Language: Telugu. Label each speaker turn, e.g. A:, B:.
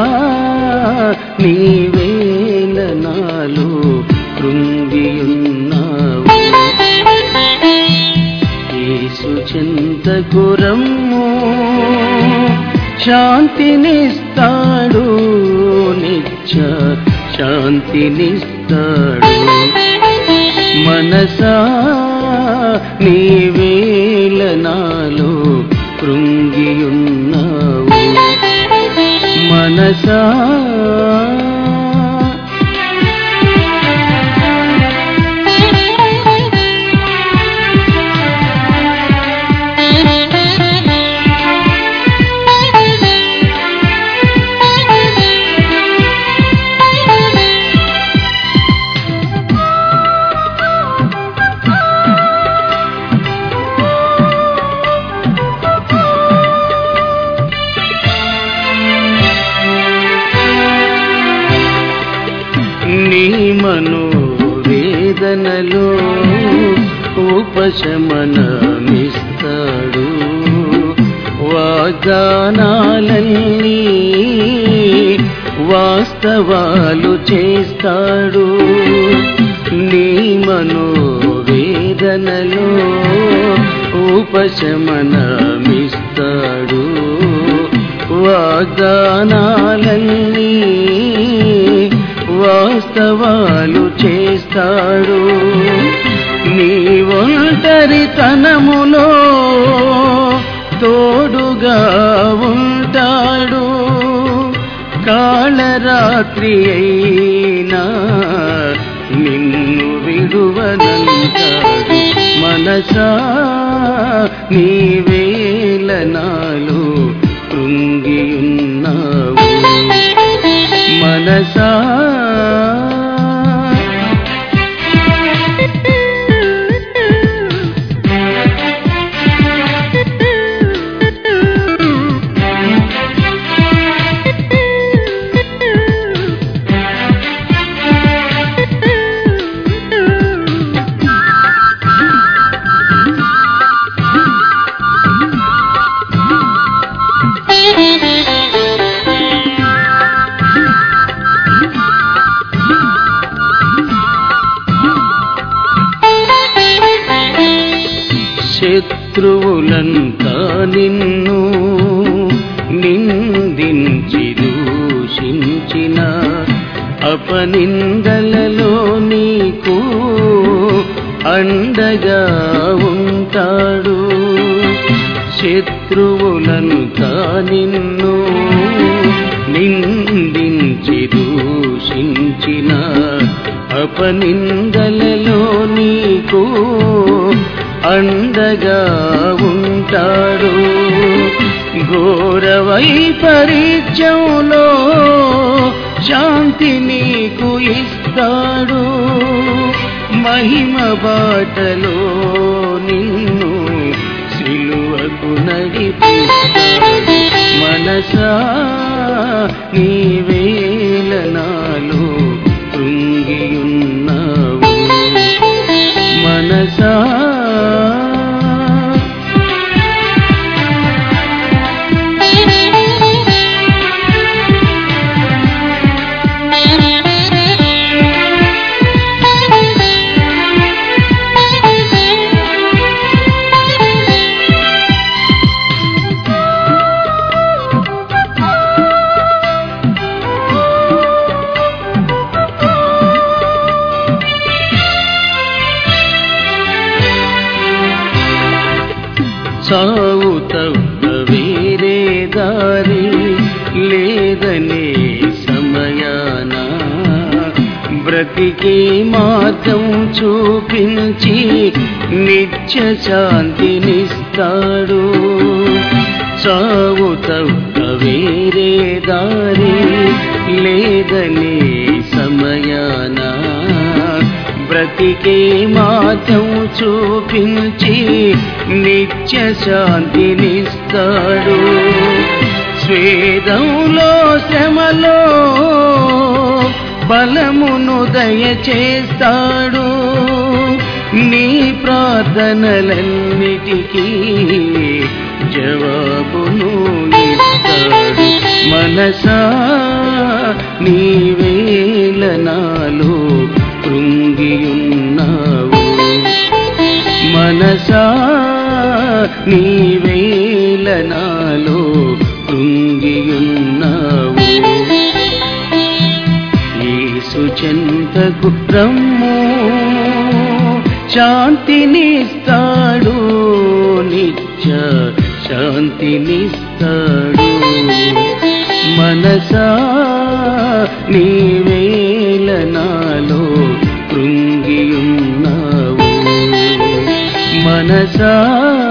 A: నీవేల నాలో కృంగియున్నావు యేసు చింతకు రమ్ము శాంతినిస్తాడు నిత్య శాంతినిస్తాడు మనసా నీవేల నాలో కృంగియున్నావు మనసా నీ మనోవేదనలో ఉపశమనమిస్తాడు వాగ్దానాలన్నీ వాస్తవాలు చేస్తాడు నీ మనోవేదనలో ఉపశమనమిస్తాడు వాగ్దానాలన్నీ వాస్తవాలు చేస్తాడు నీ ఒంటరితనములో తోడుగా ఉంటాడు కాళరాత్రి అయినా నిన్ను విడువనంటాడు మనసా నీవేల నాలో కృంగియున్నావు మనసా శత్రువులంతా నిన్ను నిందించి దూషించిన అపనిందలలో నీకు అండగా ఉంటాడు శత్రువులంతా నిన్ను నిందించి దూషించిన అపనిందలలో నీకు అండగా ఉంటాడు ఘోర వైపరీత్యంలో శాంతి నీకు ఇస్తాడు మహిమ బాటలో నిన్ను సిలువకు నడిపిస్తాడు మనసా నీవేల నాలో కృంగియున్నావు మనసా చావు తప్ప వేరే దారి లేదనే సమయాన బ్రతికే మార్గం చూపించి నిత్య శాంతినిస్తాడు చావు తప్ప వేరే దారి లేదనే సమయాన బ్రతికే మార్గం చూపించి నిత్య శాంతినిస్తాడు స్వేదంలో శ్రమలో బలమును దయచేస్తాడు నీ ప్రార్థనలన్నిటికీ జవాబును ఇస్తాడు మనసా నీవేల నాలో కృంగియున్నావు మనసా నీవేల నాలో కృంగియున్నావు యేసు చెంతకు రమ్ము శాంతినిస్తాడు నిత్య శాంతినిస్తాడు మనసా నీవేల నాలో కృంగియున్నావు మనసా